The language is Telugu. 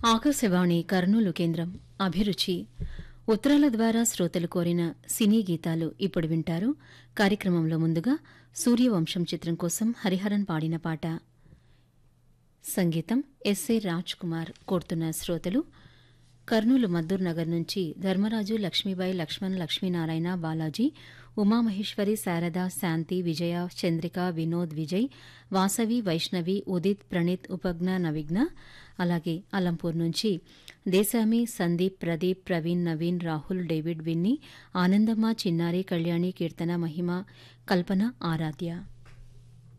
ఆకాశవాణి కర్నూలు కేంద్రం అభిరుచి ఉత్తరాల ద్వారా శ్రోతలు కోరిన సినీ గీతాలు ఇప్పుడు వింటారు కార్యక్రమంలో ముందుగా సూర్యవంశం చిత్రం కోసం హరిహరన్ పాడిన పాట సంగీతం ఎస్ఏ రాజ్ కుమార్ కోరుతున్న శ్రోతలు కర్నూలు మద్దూర్ నగర్ నుంచి ధర్మరాజు లక్ష్మీబాయి లక్ష్మణ్ లక్ష్మీనారాయణ బాలాజీ ఉమామహేశ్వరి శారద శాంతి విజయ చంద్రిక వినోద్ విజయ్ వాసవి వైష్ణవి ఉదిత్ ప్రణీత్ ఉపజ్ఞ నవిఘ్న అలాగే అలంపూర్ నుంచి దేశామి సందీప్ ప్రదీప్ ప్రవీణ్ నవీన్ రాహుల్ డేవిడ్ విన్నీ ఆనందమ్మ చిన్నారి కళ్యాణి కీర్తన మహిమ కల్పన ఆరాధ్య